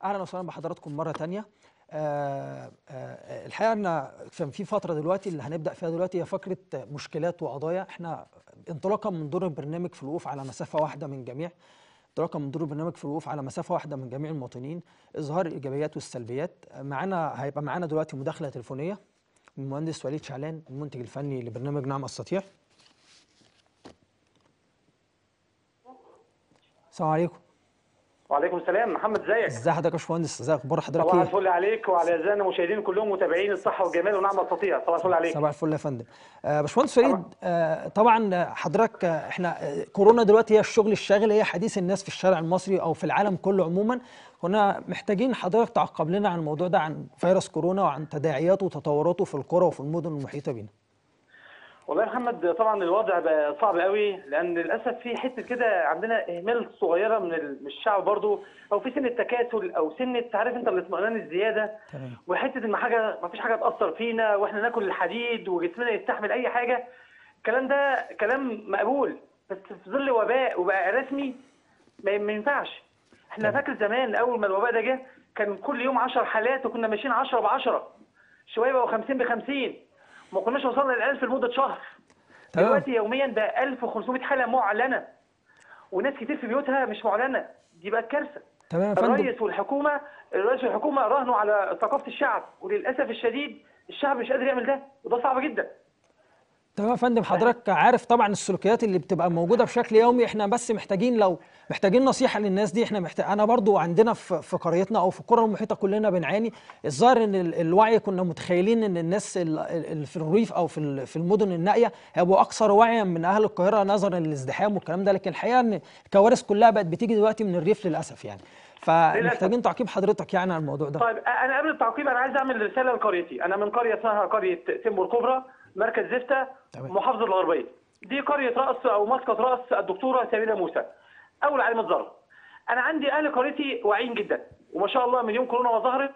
اهلا وسهلا بحضراتكم مره تانية آه آه الحقيقه ان كان في فتره دلوقتي اللي هنبدا فيها دلوقتي هي فقره مشكلات وقضايا احنا انطلاقا من دور البرنامج في الوقوف على مسافه واحده من جميع انطلاقا من دور البرنامج في الوقوف على مسافه واحده من جميع المواطنين اظهار الايجابيات والسلبيات معانا هيبقى معانا دلوقتي مداخله تليفونيه من المهندس وليد شعلان المنتج الفني لبرنامج نعم استطيع السلام عليكم وعليكم السلام محمد ازيك ازي حضرتك يا باشمهندس ازي اخبار حضرتك صباح ايه الفل عليك وعلى اعزائنا المشاهدين كلهم متابعين الصحه والجمال ونعم استطيع صباح الفل عليك صباح الفل يا فندم آه باشمهندس فريد آه طبعا حضرتك آه احنا آه كورونا دلوقتي هي الشغل الشاغل هي حديث الناس في الشارع المصري او في العالم كله عموما كنا محتاجين حضرتك تعقب لنا عن الموضوع ده عن فيروس كورونا وعن تداعياته وتطوراته في القرى وفي المدن المحيطه بينا والله يا محمد طبعا الوضع بقى صعب قوي لان للاسف في حته كده عندنا اهمال صغيره من ال- من الشعب برضو او في سن التكاسل او سنه عارف انت الاطمئنان الزياده تمام وحته ان حاجه ما فيش حاجه تاثر فينا واحنا ناكل الحديد وجسمنا يستحمل اي حاجه الكلام ده كلام مقبول بس في ظل وباء وبقى رسمي ما ما ينفعش احنا تمام. فاكر زمان اول ما الوباء ده جه كان كل يوم 10 حالات وكنا ماشيين 10 ب 10 شويه بقوا 50 ب 50 ما كناش وصلنا لل 1000 لمده شهر تمام. دلوقتي يوميا بقى 1500 حاله معلنه وناس كتير في بيوتها مش معلنه دي بقت كارثه تمام يا فندم الرئيس والحكومه الرئيس والحكومه راهنوا على ثقافه الشعب وللاسف الشديد الشعب مش قادر يعمل ده وده صعب جدا تمام يا فندم حضرتك عارف طبعا السلوكيات اللي بتبقى موجوده بشكل يومي احنا بس محتاجين لو محتاجين نصيحه للناس دي احنا محتاج انا برضو عندنا في في قريتنا او في القرى المحيطه كلنا بنعاني الظاهر ان ال- الوعي كنا متخيلين ان الناس ال- اللي في الريف او في ال- في المدن النائيه هيبقوا اكثر وعيا من اهل القاهره نظرا للازدحام والكلام ده لكن الحقيقه ان الكوارث كلها بقت بتيجي دلوقتي من الريف للاسف يعني فمحتاجين تعقيب حضرتك يعني على الموضوع ده طيب انا قبل التعقيب انا عايز اعمل رساله لقريتي انا من قريه اسمها قريه تيمبور كبرى مركز زفته تمام. محافظه الغربيه دي قريه راس او مسقط راس الدكتوره سميره موسى اول عالمه ذره انا عندي اهل قريتي واعيين جدا وما شاء الله من يوم كورونا ما ظهرت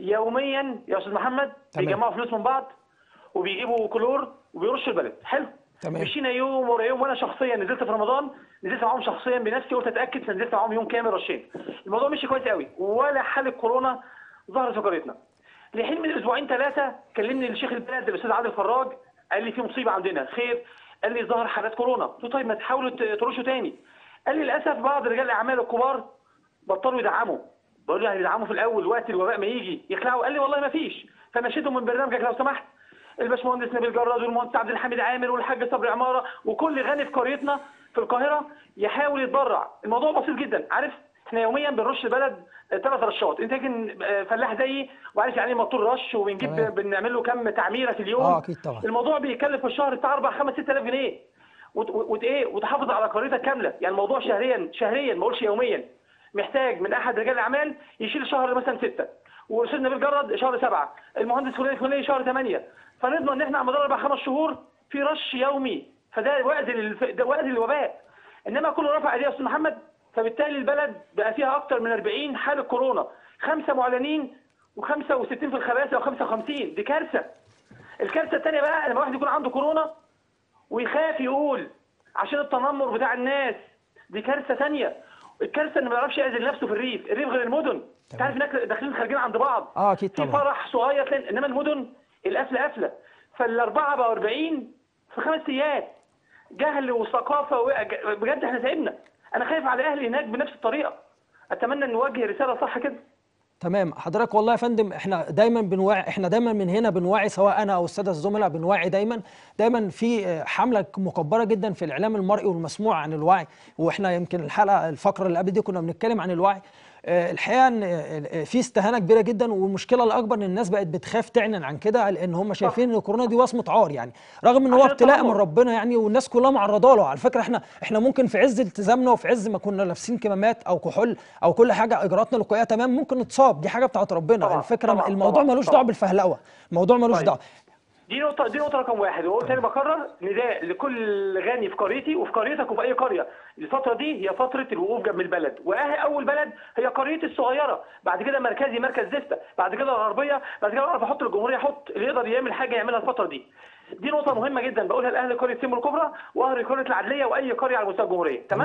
يوميا يا استاذ محمد تمام. بيجمعوا فلوس من بعض وبيجيبوا كلور وبيرشوا البلد حلو تمام. مشينا يوم ورا يوم وانا شخصيا نزلت في رمضان نزلت معاهم شخصيا بنفسي قلت اتاكد فنزلت معاهم يوم كامل رشيت الموضوع مشي كويس قوي ولا حاله كورونا ظهرت في قريتنا لحين من اسبوعين ثلاثه كلمني الشيخ البلد الاستاذ عادل فراج قال لي في مصيبه عندنا خير قال لي ظهر حالات كورونا قلت له طيب ما تحاولوا ت- ترشوا تاني قال لي للاسف بعض رجال الاعمال الكبار بطلوا يدعموا بقول له هيدعموا في الاول وقت الوباء ما يجي يخلعوا قال لي والله ما فيش فمشيتهم من برنامجك لو سمحت الباشمهندس نبيل جراد والمهندس عبد الحميد عامر والحاج صبري عماره وكل غني في قريتنا في القاهره يحاول يتبرع الموضوع بسيط جدا عارف احنا يوميا بنرش البلد ثلاث رشات انت يمكن آه، فلاح زيي وعارف يعني ايه موتور رش وبنجيب تمام. بنعمل له كم تعميره في اليوم اه اكيد طبعا الموضوع بيكلف في الشهر بتاع 4 5 6000 جنيه وت- وت ايه وتحافظ على قريتك كامله يعني الموضوع شهريا شهريا ما اقولش يوميا محتاج من احد رجال الاعمال يشيل شهر مثلا ستة والاستاذ نبيل جرد شهر سبعة المهندس فلان الفلاني شهر ثمانية فنضمن ان احنا على مدار اربع خمس شهور في رش يومي فده وقت للف... ده وقت للوباء انما كله رفع ايديه يا استاذ محمد فبالتالي البلد بقى فيها اكتر من 40 حاله كورونا خمسه معلنين و65 في الخباثه و55 دي كارثه الكارثه الثانيه بقى لما واحد يكون عنده كورونا ويخاف يقول عشان التنمر بتاع الناس دي كارثه ثانيه الكارثه انه ما يعرفش يعزل نفسه في الريف الريف غير المدن انت عارف هناك داخلين خارجين عند بعض اه اكيد في طبعا فرح صغير تلاقي انما المدن القفله قفله فالاربعه بقوا 40 في خمس ايام جهل وثقافه و... بجد احنا تعبنا انا خايف على اهلي هناك بنفس الطريقه اتمنى ان نوجه رساله صح كده تمام حضرتك والله يا فندم احنا دايما بنوعي احنا دايما من هنا بنوعي سواء انا او الساده الزملاء بنوعي دايما دايما في آه، حمله مكبره جدا في الاعلام المرئي والمسموع عن الوعي واحنا يمكن الحلقه الفقره اللي قبل دي كنا بنتكلم عن الوعي آه، الحقيقه ان آه، آه، في استهانه كبيره جدا والمشكله الاكبر ان الناس بقت بتخاف تعلن عن كده لان هم شايفين ان كورونا دي وصمه عار يعني رغم ان هو عشان ابتلاء من التنمر. ربنا يعني والناس كلها معرضه له على فكره احنا احنا ممكن في عز التزامنا وفي عز ما كنا لابسين كمامات او كحول او كل حاجه اجراءاتنا الوقائيه تمام ممكن نتصاب دي حاجه بتاعت ربنا طبعاً، الفكره طبعاً، الموضوع طبعاً، ملوش طبعاً. دعوه بالفهلوه الموضوع ملوش طيب. دعوه دي نقطة دي نقطة رقم واحد وأقول تاني بكرر نداء لكل غني في قريتي وفي قريتك وفي أي قرية الفترة دي هي فترة الوقوف جنب البلد وأول بلد هي قريتي الصغيرة بعد كده مركزي مركز زفتة بعد كده الغربية بعد كده أعرف أحط الجمهورية أحط اللي يقدر يعمل حاجة يعملها الفترة دي دي نقطة مهمة جدا بقولها لأهل قرية سيمو الكبرى وأهل قرية العدلية وأي قرية على مستوى الجمهورية تمام؟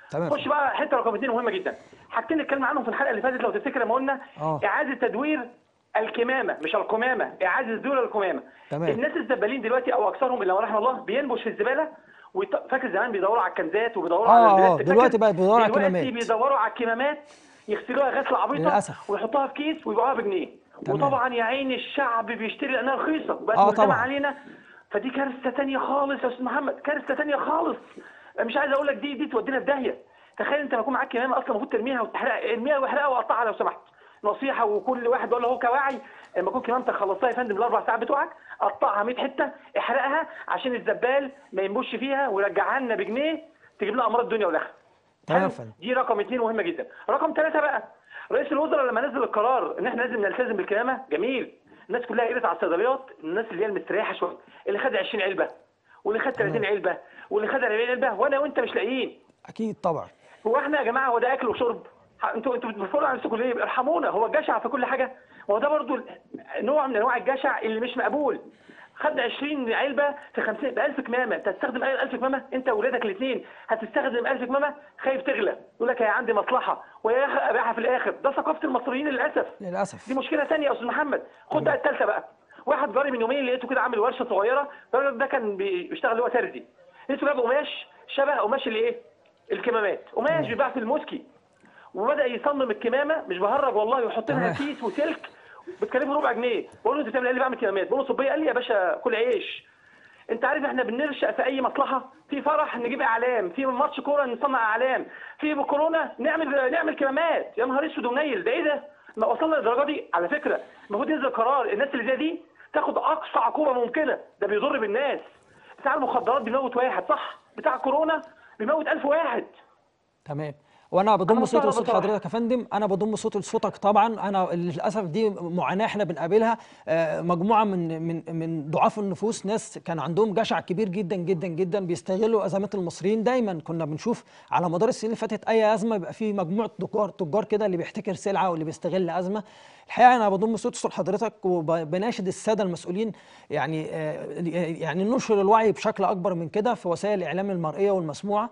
تمام. خش بقى حته رقم اثنين مهمه جدا حاجتين اتكلمنا عنهم في الحلقه اللي فاتت لو تفتكر لما قلنا آه. اعاده تدوير الكمامه مش القمامه اعاده تدوير القمامه تمام. الناس الزبالين دلوقتي او اكثرهم الا ما رحم الله بينبش في الزباله ويط... فاكر زمان بيدوروا على الكنزات وبيدوروا آه، على آه، البلاستيك. دلوقتي فاكر؟ بقى بيدوروا على دلوقتي الكمامات. بيدوروا على الكمامات يغسلوها غسله عبيطه للأسف. ويحطوها في كيس ويبيعوها بجنيه تمام. وطبعا يا عين الشعب بيشتري لانها رخيصه بقت آه، ملزمه طبعا. علينا فدي كارثه تانية خالص يا استاذ محمد كارثه تانية خالص مش عايز اقول لك دي دي تودينا في داهيه تخيل انت لما يكون معاك كمامه اصلا المفروض ترميها وتحرقها ارميها واحرقها وقطعها لو سمحت نصيحه وكل واحد بيقول له هو كواعي لما تكون كمامتك خلصتها يا فندم الاربع ساعات بتوعك قطعها 100 حته احرقها عشان الزبال ما ينبش فيها ويرجعها لنا بجنيه تجيب لنا امراض الدنيا والاخره تمام حلو؟ يا فندم. دي رقم اثنين مهمه جدا رقم ثلاثه بقى رئيس الوزراء لما نزل القرار ان احنا لازم نلتزم بالكمامه جميل الناس كلها قرت على الصيدليات الناس اللي هي المستريحه شويه اللي خد 20 علبه واللي خد 30 علبه واللي خد 40 علبه وانا وانت مش لاقيين اكيد طبعا هو احنا يا جماعه هو ده اكل وشرب ح- انتوا انتوا بتفرضوا على نفسكم ليه ارحمونا هو الجشع في كل حاجه هو ده برضو نوع من انواع الجشع اللي مش مقبول خد 20 علبه في 50 ب 1000 كمامه انت هتستخدم 1000 كمامه انت واولادك الاثنين هتستخدم 1000 كمامه خايف تغلى يقول لك هي عندي مصلحه ويا اخي ابيعها في الاخر ده ثقافه المصريين للاسف للاسف دي مشكله ثانيه يا استاذ محمد خد بقى الثالثه بقى واحد جاري من يومين لقيته كده عامل ورشه صغيره الراجل ده كان بي- بيشتغل اللي هو ترزي لقيته جاب قماش شبه قماش الايه الكمامات قماش بيباع في الموسكي وبدا يصمم الكمامه مش بهرج والله ويحط لها تمام. كيس وسلك بتكلفه ربع جنيه بقول له انت بتعمل ايه قال لي بعمل كمامات بقول له صبيه قال لي يا باشا كل عيش انت عارف احنا بنرشق في اي مصلحه في فرح نجيب اعلام في ماتش كوره نصنع اعلام في كورونا نعمل نعمل كمامات يا نهار اسود ومنيل ده ايه ده ما وصلنا للدرجه دي على فكره المفروض ينزل قرار الناس اللي زي دي تاخد اقصى عقوبه ممكنه ده بيضر بالناس بتاع المخدرات بيموت واحد صح بتاع كورونا بيموت ألف واحد تمام وانا بضم أنا صوتي مستغرب لصوت بصراحة. حضرتك يا فندم انا بضم صوتي لصوتك طبعا انا للاسف دي معاناه احنا بنقابلها آه، مجموعه من من من ضعاف النفوس ناس كان عندهم جشع كبير جدا جدا جدا بيستغلوا ازمات المصريين دايما كنا بنشوف على مدار السنين اللي فاتت اي ازمه بيبقى في مجموعه تجار تجار كده اللي بيحتكر سلعه واللي بيستغل ازمه الحقيقه انا بضم صوتي لصوت حضرتك وبناشد الساده المسؤولين يعني آه، يعني ننشر الوعي بشكل اكبر من كده في وسائل الاعلام المرئيه والمسموعه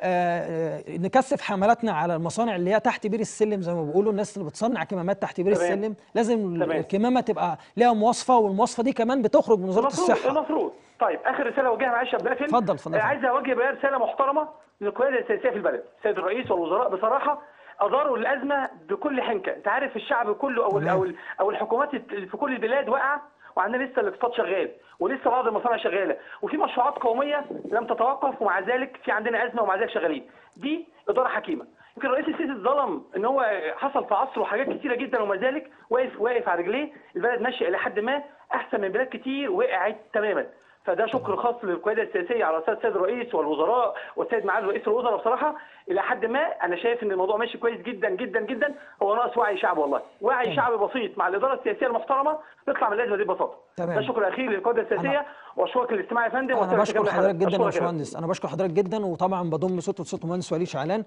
آه، آه، نكثف حملاتنا على المصانع اللي هي تحت بير السلم زي ما بيقولوا الناس اللي بتصنع كمامات تحت بير تمام. السلم لازم تمام. الكمامه تبقى لها مواصفه والمواصفه دي كمان بتخرج من وزاره المفروض الصحه المفروض طيب اخر رساله اوجهها معلش يا بنافل اتفضل، اتفضل. آه، عايز اوجه بقى رساله محترمه للقياده السياسيه في البلد السيد الرئيس والوزراء بصراحه اداروا الازمه بكل حنكه انت عارف الشعب كله او ال تمام. او ال او الحكومات اللي في كل البلاد واقعه وعندنا لسه الاقتصاد شغال ولسه بعض المصانع شغاله وفي مشروعات قوميه لم تتوقف ومع ذلك في عندنا ازمه ومع ذلك شغالين دي اداره حكيمه يمكن الرئيس السيسي اتظلم ان هو حصل في عصره حاجات كتيره جدا وما ذلك واقف واقف على رجليه البلد ماشيه الى حد ما احسن من بلاد كتير وقعت تماما فده شكر خاص للقياده السياسيه على راسها السيد الرئيس والوزراء والسيد معالي رئيس الوزراء بصراحه الى حد ما انا شايف ان الموضوع ماشي كويس جدا جدا جدا هو ناقص وعي شعب والله وعي شعب بسيط مع الاداره السياسيه المحترمه نطلع من الازمه دي ببساطه تمام. ده شكر اخير للقياده السياسيه واشكرك الاستماع يا فندم انا وأتمنى بشكر تكمل حضرتك الحلقة. جدا يا أشكرك يا باشمهندس انا بشكر حضرتك جدا وطبعا بضم صوت لصوت المهندس وليد شعلان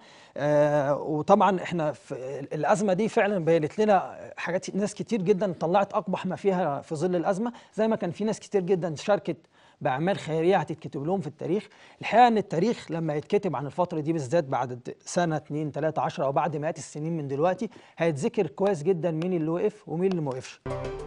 آه وطبعا احنا في الازمه دي فعلا بينت لنا حاجات ناس كتير جدا طلعت اقبح ما فيها في ظل الازمه زي ما كان في ناس كتير جدا شاركت باعمال خيريه هتتكتب لهم في التاريخ الحقيقه ان التاريخ لما يتكتب عن الفتره دي بالذات بعد سنه 2 3 10 او بعد مئات السنين من دلوقتي هيتذكر كويس جدا مين اللي وقف ومين اللي ما وقفش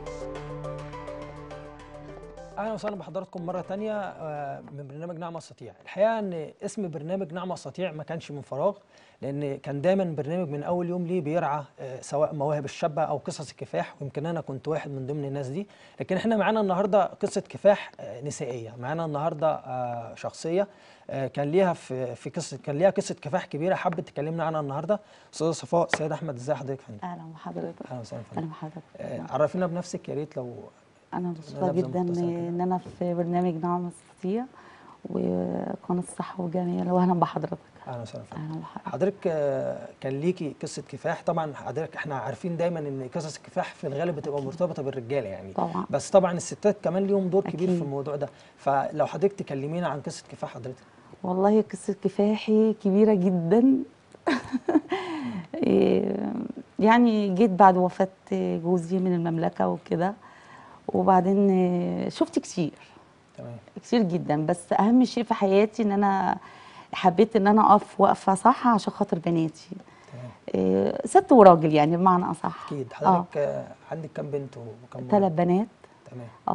اهلا وسهلا بحضراتكم مره تانية آه، من برنامج نعمه استطيع الحقيقه ان اسم برنامج نعمه استطيع ما كانش من فراغ لان كان دايما برنامج من اول يوم ليه بيرعى آه، سواء مواهب الشابه او قصص الكفاح ويمكن انا كنت واحد من ضمن الناس دي لكن احنا معانا النهارده قصه كفاح آه، نسائيه معانا النهارده آه، شخصيه آه، كان ليها في في قصه كان ليها قصه كفاح كبيره حابه تكلمنا عنها النهارده استاذه صفاء سيد احمد ازي حضرتك يا فندم اهلا بحضرتك اهلا وسهلا اهلا فندم بحضرتك آه، عرفينا بنفسك يا ريت لو انا مبسوطه نبذة جدا مختصرة كده. ان انا في برنامج نعم استطيع وقناه الصحه والجميله واهلا بحضرتك اهلا وسهلا فندم اهلا بحضرتك حضرتك آه، كان ليكي قصه كفاح طبعا حضرتك احنا عارفين دايما ان قصص الكفاح في الغالب بتبقى مرتبطه بالرجاله يعني طبعا. بس طبعا الستات كمان ليهم دور كبير في أكيد. الموضوع ده فلو حضرتك تكلمينا عن قصه كفاح حضرتك والله قصه كفاحي كبيره جدا إيه، يعني جيت بعد وفاه جوزي من المملكه وكده وبعدين إيه، شفت كتير تمام كتير جدا بس اهم شيء في حياتي ان انا حبيت ان انا اقف وقفه صح عشان خاطر بناتي إيه، ست وراجل يعني بمعنى اصح اكيد اه حضرتك آه، عندك كام بنت وكام ثلاث بنات تمام اه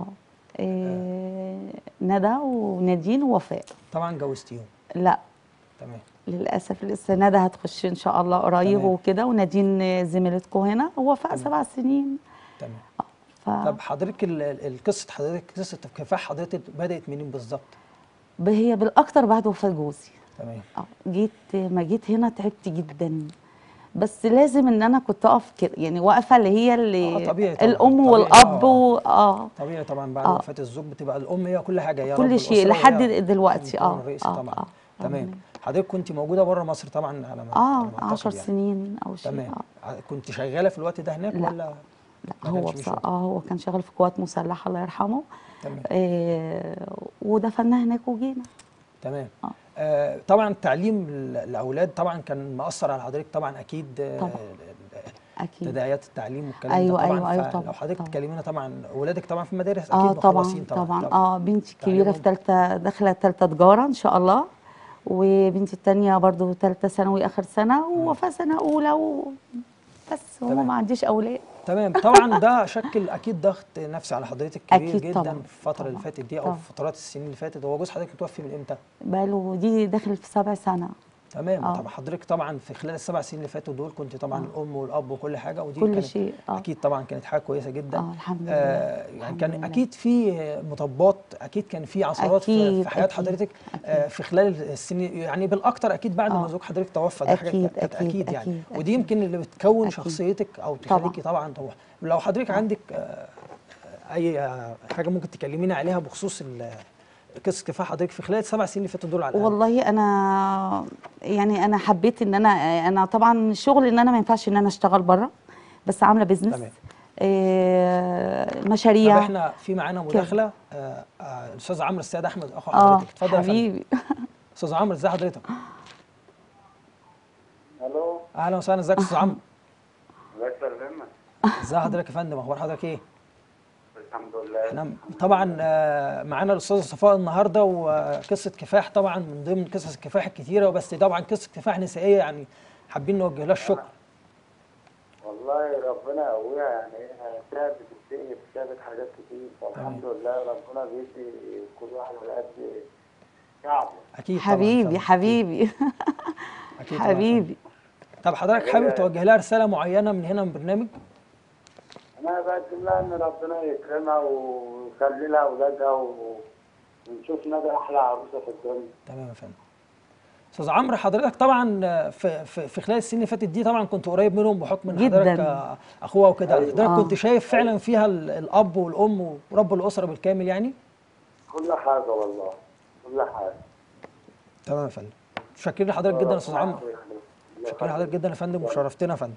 إيه ندى ونادين ووفاء طبعا جوزتيهم لا تمام للاسف لسه ندى هتخش ان شاء الله قريب تمام. وكده ونادين زميلتكم هنا ووفاء سبع سنين تمام ف طب حضرتك ال- ال- القصه حضرتك قصه كفاح حضرتك بدات منين بالظبط هي بالاكتر بعد وفاه جوزي تمام اه جيت ما جيت هنا تعبت جدا بس لازم ان انا كنت اقف كده يعني واقفه اللي هي اللي آه، طبيعي طبعاً، الام طبيعي، والاب آه. و... اه طبيعي طبعا بعد آه. وفاه الزوج بتبقى الام هي كل حاجه هي رب كل شيء الأسرة لحد وهي دلوقتي المكون اه الرئيسي اه طبعا اه تمام ربنا- حضرتك كنت موجوده بره مصر طبعا على ما اه على ما أعتقد 10 يعني. سنين او شيء تمام آه. كنت شغاله في الوقت ده هناك لا. ولا لا ما هو كانش في بصراحه شغل؟ اه هو كان شغال في قوات مسلحه الله يرحمه تمام آه ودفنا هناك وجينا تمام آه. آه طبعا تعليم ال- الاولاد طبعا كان مأثر على حضرتك طبعا اكيد آه، طبعاً. اكيد تداعيات التعليم والكلام أيوة، ده طبعا أيوة، أيوة، فلو طبعاً، حضرتك طبعاً. تكلمينا طبعا اولادك طبعا في المدارس اه اكيد طبعا مخلصين طبعا طبعا اه بنتي الكبيره في تعليمهم. ثالثه داخله ثالثه تجاره ان شاء الله وبنتي الثانيه برضو ثالثه ثانوي اخر سنه ووفاء سنه اولى و... بس هو تمام. ما عنديش اولاد تمام طبعا ده شكل اكيد ضغط نفسي على حضرتك كبير أكيد جدا طبعاً، في الفتره اللي طبعاً، فاتت دي او طبعاً. في فترات السنين اللي فاتت هو جوز حضرتك متوفي من امتى بقاله دي داخل في سبع سنه تمام آه. طبعا حضرتك طبعا في خلال السبع سنين اللي فاتوا دول كنت طبعا آه. الام والاب وكل حاجه ودي كل كانت شيء اه اكيد طبعا كانت حاجه كويسه جدا اه الحمد لله آه يعني الحمد كان لله. اكيد في مطبات اكيد كان في عثرات في, أكيد، في حياه أكيد، حضرتك آه في خلال السنين يعني بالاكتر اكيد بعد ما آه. زوج حضرتك توفى ده حاجه أكيد، كانت أكيد، اكيد يعني أكيد، ودي أكيد. يمكن اللي بتكون أكيد. شخصيتك او طبعاً. تخليكي طبعا طبعا لو حضرتك عندك آه اي آه حاجه ممكن تكلمينا عليها بخصوص ال- قصه كفاح حضرتك في خلال السبع سنين اللي فاتوا دول على الأقل. والله انا يعني انا حبيت ان انا انا طبعا الشغل ان انا ما ينفعش ان انا اشتغل بره بس عامله بيزنس تمام. آه طب مشاريع احنا في معانا مداخله آه آه الاستاذ عمرو السيد احمد اخو اه حضرتك اتفضل يا فندم حبيبي استاذ عمرو ازي حضرتك الو اهلا وسهلا ازيك يا استاذ عمرو الله يسلمك ازي حضرتك يا فندم اخبار حضرتك ايه الحمد لله احنا طبعا آه، معانا الاستاذ صفاء النهارده وقصه كفاح طبعا من ضمن قصص الكفاح الكتيره بس طبعا قصه كفاح نسائيه يعني حابين نوجه لها الشكر والله ربنا يقويها يعني هي تعبت الدنيا تعبت حاجات كتير فالحمد لله ربنا بيدي كل واحد على قد شعبه اكيد طبعا حبيبي فندم. حبيبي أكيد طبعاً فندم. حبيبي طب حضرتك حابب توجه لها رساله معينه من هنا من البرنامج انا بقدم لها ان ربنا يكرمها ويخلي لها اولادها و... ونشوف ندى احلى عروسه في الدنيا تمام يا فندم استاذ عمرو حضرتك طبعا آه، في في في خلال السنين اللي فاتت دي طبعا كنت قريب منهم بحكم ان جداً. حضرتك آه، اخوها وكده حضرتك آه. كنت شايف فعلا فيها ال- الاب والام ورب الاسره بالكامل يعني كل حاجه والله كل حاجه تمام يا فندم شاكرين لحضرتك جدا يا استاذ عمرو الله شكرا لحضرتك جدا يا فندم وشرفتنا يا فندم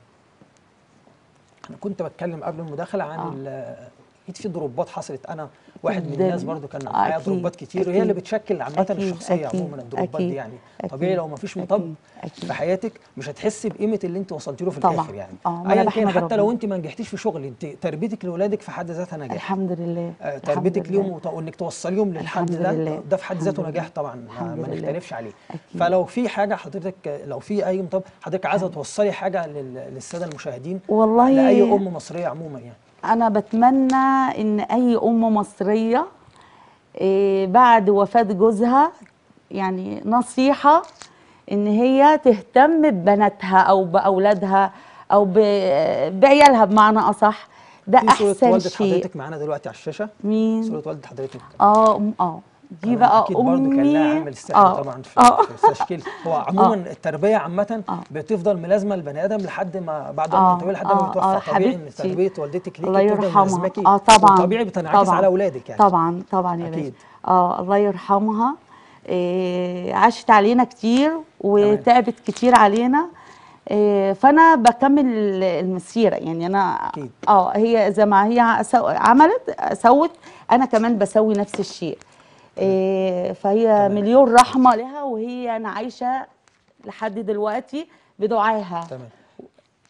انا كنت بتكلم قبل المداخله عن آه. ال- اكيد في ضربات حصلت انا واحد من جداً. الناس برضو كان آه، معايا أكيد، ضربات كتير وهي أكيد. اللي بتشكل عامه أكيد، الشخصيه أكيد، عموما الضربات دي أكيد، يعني أكيد، طبيعي لو ما فيش مطب أكيد، أكيد. في حياتك مش هتحسي بقيمه اللي انت وصلتي له في طبعاً. الاخر يعني آه، ما أنا ايا كان بحمد حتى لو ربنا. انت ما نجحتيش في شغل انت تربيتك لاولادك في حد ذاتها نجاح الحمد لله آه، الحمد تربيتك لله. ليهم وت- وانك توصليهم للحد الحمد ده لله. ده في حد ذاته الحمد نجاح لله. طبعا ما- الحمد ما لله. نختلفش عليه أكيد. فلو في حاجه حضرتك لو في اي مطب حضرتك عايزه توصلي حاجه لل- للساده المشاهدين والله لاي ام مصريه عموما يعني انا بتمنى ان اي ام مصريه إيه، بعد وفاه جوزها يعني نصيحه ان هي تهتم ببناتها او باولادها او ب- بعيالها بمعنى اصح ده في صوره احسن والده شيء حضرتك معانا دلوقتي على الشاشه مين صوره والده حضرتك اه أم- اه دي طبعاً بقى اكيد برضه امي كان لها عامل سحر آه، طبعا في, آه. في التشكيل هو عموما التربيه عامه آه. بتفضل ملازمه البني ادم لحد ما بعد آه، عمر طويل لحد ما آه، بيتوفى آه، طبيعي ان حبيبتي. تربيه والدتك الله ليكي تفضل يرحمها ملازماكي اه طبعا وطبيعي بتنعكس طبعاً. على اولادك يعني طبعا طبعا يا أكيد. باشا اه الله يرحمها إيه عاشت علينا كتير وتعبت كتير علينا إيه فانا بكمل المسيره يعني انا أكيد. اه هي زي ما هي سو- عملت سوت انا كمان بسوي نفس الشيء إيه فهي تمام. مليون رحمه لها وهي انا عايشه لحد دلوقتي بدعائها تمام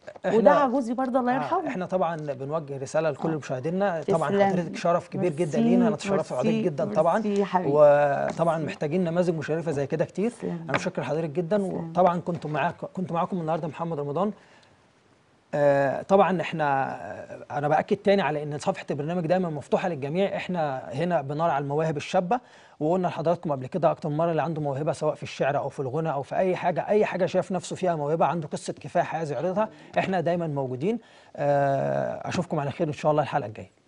إحنا- ودعا جوزي برضه الله آه، يرحمه احنا طبعا بنوجه رساله لكل مشاهدينا طبعا تسلم. حضرتك شرف كبير جدا ميرسي، لينا انا اتشرفت بحضرتك ميرسي، جدا طبعا ميرسي حبيبي. وطبعا محتاجين نماذج مشرفه زي كده كتير تسلم. انا بشكر حضرتك جدا وطبعا كنت معاك كنت معاكم النهارده محمد رمضان آه، طبعا احنا آه، انا باكد تاني على ان صفحه البرنامج دايما مفتوحه للجميع احنا هنا بنرعى المواهب الشابه وقلنا لحضراتكم قبل كده اكتر من مره اللي عنده موهبه سواء في الشعر او في الغنى او في اي حاجه اي حاجه شايف نفسه فيها موهبه عنده قصه كفاح عايز يعرضها احنا دايما موجودين آه، اشوفكم على خير ان شاء الله الحلقه الجايه